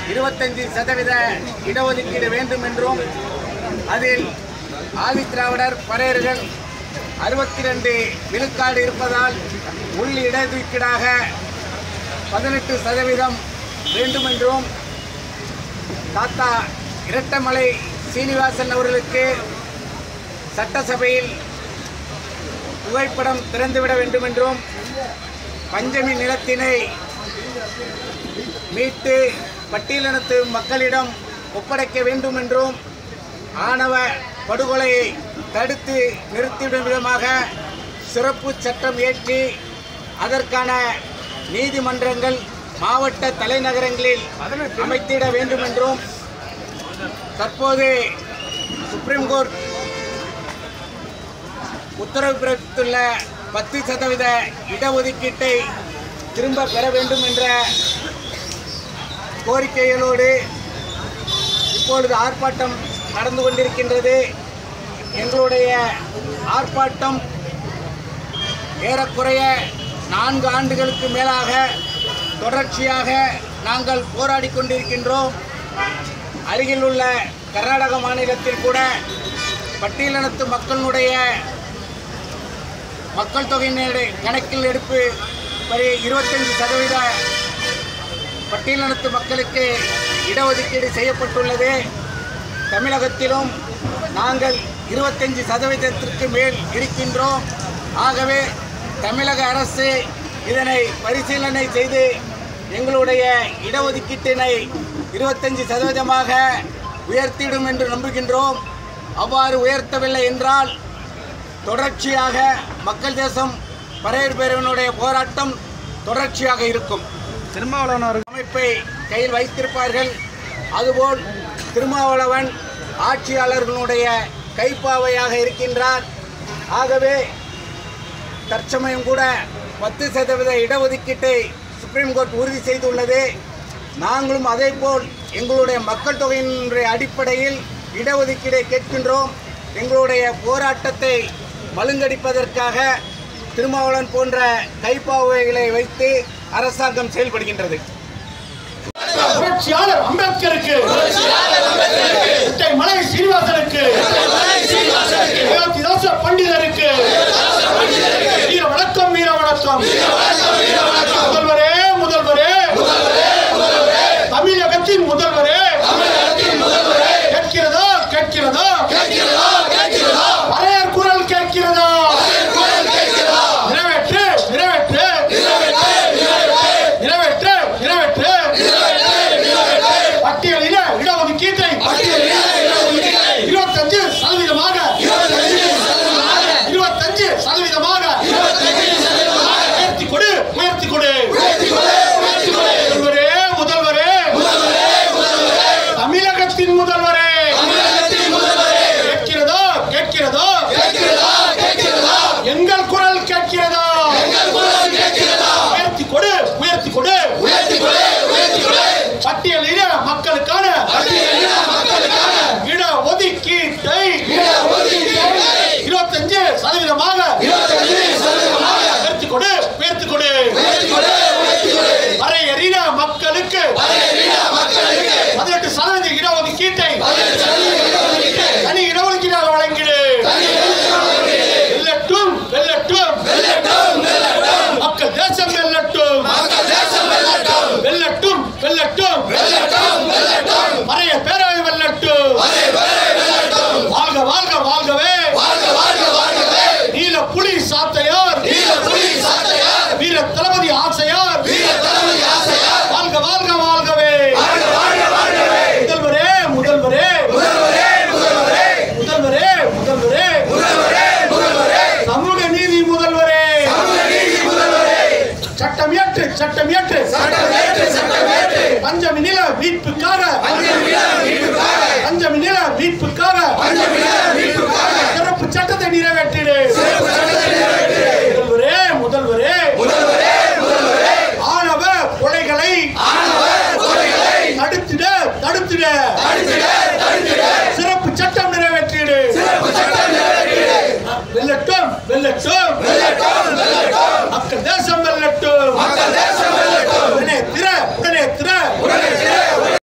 இருபத்தஞ்சு சதவீத இடஒதுக்கீடு வேண்டும் என்றும் அதில் ஆதித்திராவிடர் பறையர்கள் அறுபத்தி ரெண்டு விழுக்காடு இருப்பதால் உள் இடஒதுக்கீடாக பதினெட்டு சதவீதம் வேண்டும் என்றும் தாத்தா இரட்டமலை சீனிவாசன் அவர்களுக்கு சட்டசபையில் புகைப்படம் திறந்துவிட வேண்டும் என்றும் பஞ்சமி நிலத்தினை மீட்டு பட்டியலினத்து மக்களிடம் ஒப்படைக்க வேண்டும் என்றும் ஆணவ படுகொலையை தடுத்து நிறுத்திவிடும் விதமாக சிறப்பு சட்டம் இயற்றி அதற்கான நீதிமன்றங்கள் மாவட்ட தலைநகரங்களில் அமைத்திட வேண்டும் என்றும் தற்போது சுப்ரீம் கோர்ட் உத்தரவு பிறப்பித்துள்ள பத்து சதவீத இடஒதுக்கீட்டை திரும்ப பெற வேண்டும் என்ற கோரிக்கைகளோடு இப்பொழுது ஆர்ப்பாட்டம் நடந்து கொண்டிருக்கின்றது எங்களுடைய ஆர்ப்பாட்டம் ஏறக்குறைய நான்கு ஆண்டுகளுக்கு மேலாக தொடர்ச்சியாக நாங்கள் போராடி கொண்டிருக்கின்றோம் அருகில் உள்ள கர்நாடக மாநிலத்தில் கூட பட்டியலினத்து மக்களுடைய மக்கள் தொகையினுடைய கணக்கில் எடுப்பு வரை இருபத்தஞ்சு சதவீத பட்டியலினத்து மக்களுக்கு இடஒதுக்கீடு செய்யப்பட்டுள்ளது தமிழகத்திலும் நாங்கள் இருபத்தஞ்சு சதவீதத்திற்கு மேல் இருக்கின்றோம் ஆகவே தமிழக அரசு இதனை பரிசீலனை செய்து எங்களுடைய இடஒதுக்கீட்டினை இருபத்தஞ்சு சதவீதமாக உயர்த்திடும் என்று நம்புகின்றோம் அவ்வாறு உயர்த்தவில்லை என்றால் தொடர்ச்சியாக மக்கள் தேசம் பரையர் பேரவனுடைய போராட்டம் தொடர்ச்சியாக இருக்கும் திருமாவளவன் அவர்கள் அமைப்பை கையில் வைத்திருப்பார்கள் அதுபோல் திருமாவளவன் ஆட்சியாளர்களுடைய கைப்பாவையாக இருக்கின்றார் ஆகவே தற்சமயம் கூட பத்து சதவீத இடஒதுக்கீட்டை சுப்ரீம் கோர்ட் உறுதி செய்துள்ளது நாங்களும் அதேபோல் எங்களுடைய மக்கள் தொகையினுடைய அடிப்படையில் இடஒதுக்கீடை கேட்கின்றோம் எங்களுடைய போராட்டத்தை மழுங்கடிப்பதற்காக திருமாவளவன் போன்ற கைப்பாவைகளை வைத்து அரசாங்கம் செயல்படுகின்றது புரட்சியாளர் அம்பேத்கருக்கு முட்டை மலை சீனிவாசனுக்கு அயோத்திதாச பண்டிதருக்கு வீர வணக்கம் வீர வணக்கம் முதல்வரே முதல்வரே தமிழகத்தின் முதல்வரே கேட்கிறதா கேட்கிறதா வரையர் குரல் கேட்கிறதா நிறைவேற்று நிறைவேற்று நிறைவேற்று நிறைவேற்று பட்டியலில இடஒதுக்கீட்டை இருபத்தஞ்சு சதவீதமாக இருபத்தஞ்சு சதவீதமாக உயர்த்தி கொடு உயர்த்தி கொடு முதல்வரே முதல்வரே தமிழகத்தின் முதல்வரே கேட்கிறதோ கேட்கிறதோ எங்கள் குரல் கேட்கிறதா உயர்த்தி கொடு உயர்த்தி கொடு பட்டியலிட மக்களுக்கான இட ஒதுக்கீட்டை இருபத்தஞ்சு சதவீதமாக உயர்த்தி கொடு உயர்த்தி கொடு வரையறின மக்களுக்கு பதினெட்டு சதவீத இடஒதுக்கீட்டை தனி இடஒதுக்கீடாக வழங்கிடு வெல்லட்டும் வெல்லட்டும் மக்கள் தேசம் வெல்லட்டும் வெல்லட்டும் வெல்லட்டும் மறைய பேரவை வெல்லட்டும் வாழ்க வாழ்க வாழ்கவே நீல புலி சாத்தையார் வீர தளபதி ஆசையார் வாழ்க வாழ்க வாழ்கவே முதல்வரே முதல்வரே முதல்வரே முதல்வரே சமூக நீதி முதல்வரே சட்டம் ஏற்று சட்டம் ஏற்று பஞ்சமி நில மீட்புக்காக பஞ்சமி நில மீட்புக்காக சிறப்பு சட்டத்தை நிறைவேற்றிடு முதல்வரே முதல்வரே ஆணவ கொலைகளை தடுத்திட தடுத்திட